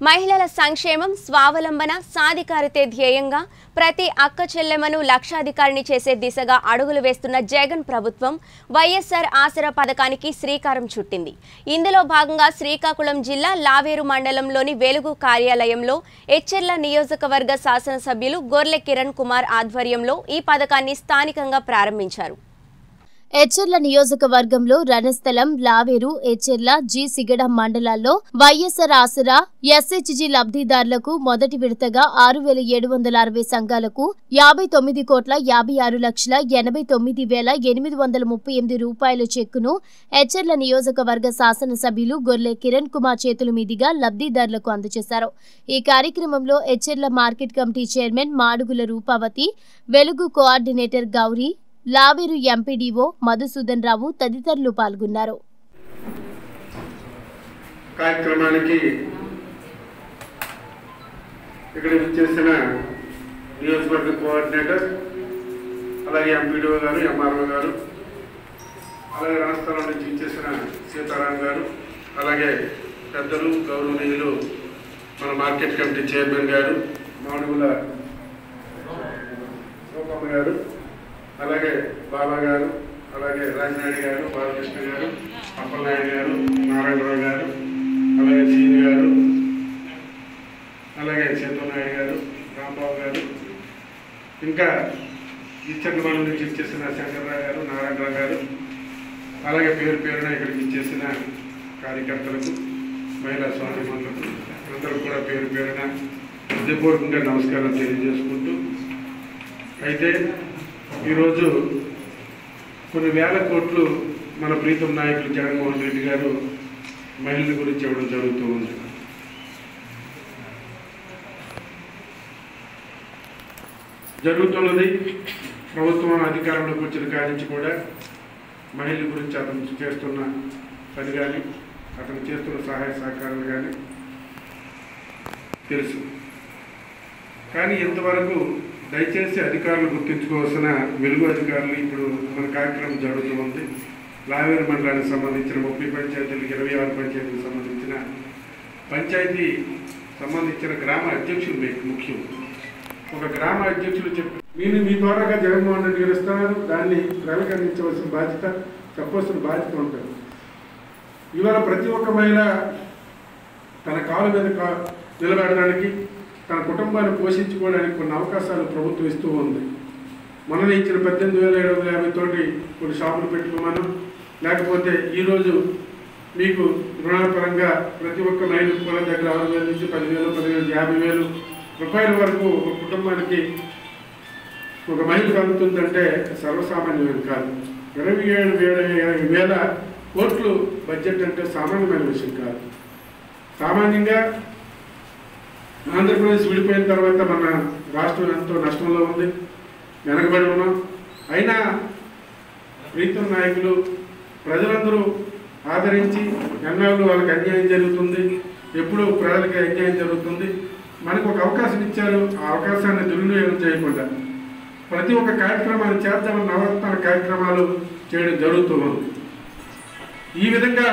మహిళల సంక్షేమం స్వావలంబన సాధికారితే ధ్యేయంగా ప్రతి అక్క చెల్లెమ్మను లక్షాధికారిని చేసే దిశగా అడుగులు వేస్తున్న జగన్ ప్రభుత్వం వైఎస్ఆర్ ఆసరా పథకానికి శ్రీకారం చుట్టింది ఇందులో భాగంగా శ్రీకాకుళం జిల్లా లావేరు మండలంలోని వెలుగు కార్యాలయంలో ఎచ్చెర్ల నియోజకవర్గ శాసనసభ్యులు గొర్లె కిరణ్ కుమార్ ఆధ్వర్యంలో ఈ పథకాన్ని స్థానికంగా ప్రారంభించారు ఎచ్చెర్ల నియోజకవర్గంలో రణస్థలం లావేరు ఎచ్చెర్ల జి సిగడ మండలాల్లో వైఎస్ఆర్ ఆసరా ఎస్హెచ్జి లబ్ధిదారులకు మొదటి విడతగా ఆరు వేల ఏడు వందల అరవై సంఘాలకు యాభై తొమ్మిది కోట్ల యాభై ఆరు లక్షల ఎనభై తొమ్మిది వేల ఎనిమిది వందల ముప్పై ఎనిమిది రూపాయల చెక్కును ఎచ్చెర్ల నియోజకవర్గ శాసనసభ్యులు గొర్లె కిరణ్ కుమార్ చేతుల మీదుగా లబ్ధిదారులకు అందజేశారు ఈ కార్యక్రమంలో Etcherla market committee chairman Madugula Rupavathi Velugu coordinator Gowri Laveru MPDO Madhusudan Rao తదితరులు పాల్గొన్నారు కార్యక్రమానికి ఇక్కడ చేసిన నియోజకవర్గ కోఆర్డినేటర్ అలాగే ఎంపీడీఓ గారు ఎంఆర్ఓ గారు అలాగే రాష్ట్రాల నుంచి ఇచ్చేసిన సీతారాం గారు అలాగే పెద్దలు గౌరవనీయులు మన మార్కెట్ కమిటీ చైర్మన్ గారు మాడుగుల రూపమ్మ గారు అలాగే బాబా గారు అలాగే రాజనాయుడు గారు బాలకృష్ణ గారు అప్పలనాయుడు గారు నారాయణరావు గారు అలాగే సీని గారు అలాగే నాయుడు గారు రాంబాబు గారు ఇంకా ఇచ్చండి మన నుంచి ఇచ్చేసిన శంకర్రావు గారు నారాయణరావు గారు అలాగే పేరు పేరున ఇక్కడికి ఇచ్చేసిన కార్యకర్తలకు మహిళా స్వామిమణులకు అందరూ కూడా పేరు పేరున హృదయపూర్వకంగా నమస్కారం తెలియజేసుకుంటూ అయితే ఈరోజు కొన్ని వేల కోట్లు మన ప్రీతం నాయకులు జగన్మోహన్ రెడ్డి గారు మహిళల గురించి ఇవ్వడం జరుగుతూ ఉంది జరుగుతున్నది ప్రభుత్వం అధికారంలోకి వచ్చిన కాడి నుంచి కూడా మహిళల గురించి అతను చేస్తున్న పని కానీ అతను చేస్తున్న సహాయ సహకారాలు కానీ తెలుసు కానీ ఇంతవరకు దయచేసి అధికారులు గుర్తించుకోవాల్సిన వెలుగు అధికారులు ఇప్పుడు మన కార్యక్రమం జరుగుతూ ఉంది లావేరు మండలానికి సంబంధించిన ముప్పై పంచాయతీలకు ఇరవై ఆరు పంచాయతీలకు సంబంధించిన పంచాయతీ సంబంధించిన గ్రామ అధ్యక్షులు మీకు ముఖ్యం ఒక గ్రామ అధ్యక్షులు చెప్పి మీరు మీ ద్వారాగా జగన్మోహన్ రెడ్డి గారు ఇస్తున్నారు దాన్ని ప్రజలకు అందించవలసిన బాధ్యత చెప్పవలసిన బాధ్యత ఉంటుంది ఇవాళ ప్రతి ఒక్క మహిళ తన కాలు మీద కా- నిలబడడానికి తన కుటుంబాన్ని పోషించుకోవడానికి కొన్ని అవకాశాలు ప్రభుత్వం ఇస్తూ ఉంది మొన్న ఇచ్చిన పద్దెనిమిది వేల ఏడు వందల యాభై తోటి కొన్ని షాపులు పెట్టుకోమను లేకపోతే ఈరోజు మీకు రుణపరంగా ప్రతి ఒక్క మహిళకు కూడా దగ్గర ఆరు వేల నుంచి పదివేలు పదివేలు యాభై వేలు రూపాయల వరకు ఒక కుటుంబానికి ఒక మహిళకు అందుతుందంటే సర్వసామాన్యమైన కాదు ఇరవై ఏడు వేల వేల కోట్లు బడ్జెట్ అంటే సామాన్యమైన విషయం కాదు సామాన్యంగా ఆంధ్రప్రదేశ్ విడిపోయిన తర్వాత మన రాష్ట్రం ఎంతో నష్టంలో ఉంది వెనకబడి ఉన్నాం అయినా ప్రీతం నాయకులు ప్రజలందరూ ఆదరించి ఎన్నాళ్ళు వాళ్ళకి అన్యాయం జరుగుతుంది ఎప్పుడు ప్రజలకి అన్యాయం జరుగుతుంది మనకు ఒక అవకాశం ఇచ్చారు ఆ అవకాశాన్ని దుర్వినియోగం చేయకుండా ప్రతి ఒక్క కార్యక్రమాన్ని చేద్దామని నవరత్నాల కార్యక్రమాలు చేయడం జరుగుతూ ఉంది ఈ విధంగా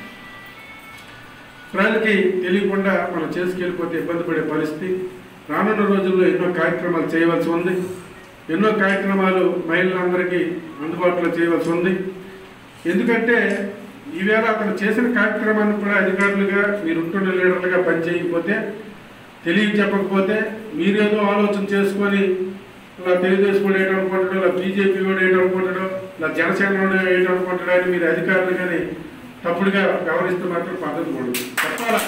ప్రజలకి తెలియకుండా మనం చేసుకెళ్ళిపోతే ఇబ్బంది పడే పరిస్థితి రానున్న రోజుల్లో ఎన్నో కార్యక్రమాలు చేయవలసి ఉంది ఎన్నో కార్యక్రమాలు మహిళలందరికీ అందుబాటులో చేయవలసి ఉంది ఎందుకంటే ఈవేళ అతను చేసిన కార్యక్రమాన్ని కూడా అధికారులుగా మీరు ఉంటున్న లీడర్లుగా పనిచేయకపోతే తెలియ చెప్పకపోతే మీరేదో ఆలోచన చేసుకొని ఇలా తెలుగుదేశం వాడు ఏంటో అనుకుంటాడు ఇలా బీజేపీ వాడు ఏంటో అనుకుంటాడు ఇలా జనసేన వాడు ఏంటో అనుకుంటాడు అని మీరు అధికారులు కానీ తప్పుడుగా వ్యవహరిస్తే మాత్రం పద్ధతి కూడదు చెప్పాలా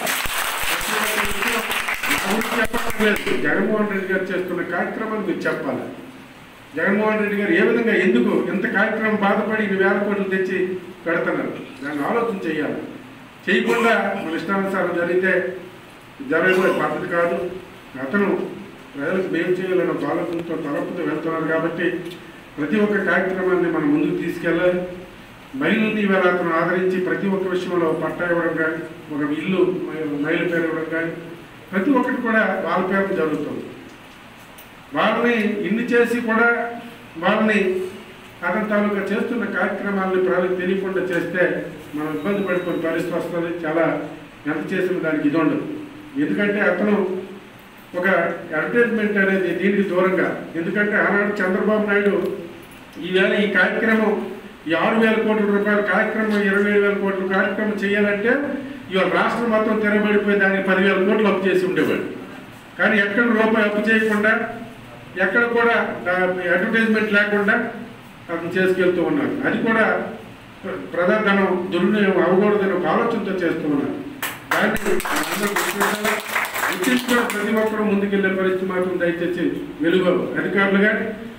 నా గురించి చెప్పడం లేదు. జగన్మోహన్ రెడ్డి గారు చేస్తున్న కార్యక్రమాన్ని మీరు చెప్పాలి జగన్మోహన్ రెడ్డి గారు ఏ విధంగా ఎందుకు ఇంత కార్యక్రమం బాధపడి ఇన్ని వేల కోట్లు తెచ్చి పెడుతున్నారు దాన్ని ఆలోచన చేయాలి చేయకుండా మన ఇష్టానుసారం జరిగితే జరగబోయే పద్ధతి కాదు అతను ప్రజలకు మేలు చేయాలన్న ఒక ఆలోచనతో తలపుతో వెళ్తున్నారు కాబట్టి ప్రతి ఒక్క కార్యక్రమాన్ని మనం ముందుకు తీసుకెళ్ళాలి మహిళల్ని ఇవాళ అతను ఆదరించి ప్రతి ఒక్క విషయంలో పట్టా ఇవ్వడం కానీ ఒక ఇల్లు మహిళ పేరు ఇవ్వడం కానీ ప్రతి ఒక్కటి కూడా వాళ్ళ పేరు జరుగుతుంది వాళ్ళని ఇన్ని చేసి కూడా వాళ్ళని అతని తాలూకా చేస్తున్న కార్యక్రమాలని ప్రజలకు తెలియకుండా చేస్తే మనం ఇబ్బంది పడిపోయిన పరిస్థితి వస్తుంది చాలా ఎంత చేసిన దానికి ఇది ఉండదు ఎందుకంటే అతను ఒక అడ్వర్టైజ్మెంట్ అనేది దీనికి దూరంగా ఎందుకంటే ఆనాడు చంద్రబాబు నాయుడు ఈవేళ ఈ కార్యక్రమం ఈ ఆరు వేల కోట్ల రూపాయల కార్యక్రమం ఇరవై ఏడు వేల కోట్ల కార్యక్రమం చేయాలంటే ఇవాళ రాష్ట్రం మొత్తం తిరగబడిపోయి దానికి పదివేల కోట్లు అప్పు చేసి ఉండేవాడు కానీ ఎక్కడ రూపాయి అప్పు చేయకుండా ఎక్కడ కూడా అడ్వర్టైజ్మెంట్ లేకుండా అతను చేసుకెళ్తూ ఉన్నారు అది కూడా ప్రజాధనం దుర్వినియోగం అవ్వకూడదని ఒక ఆలోచనతో చేస్తూ ఉన్నారు దాన్ని మనందరం గుర్తించాలి. గుర్తించి కూడా ప్రతి ఒక్కరూ ముందుకెళ్లే పరిస్థితి మాత్రం దయచేసి వెలుగు అధికారులు కానీ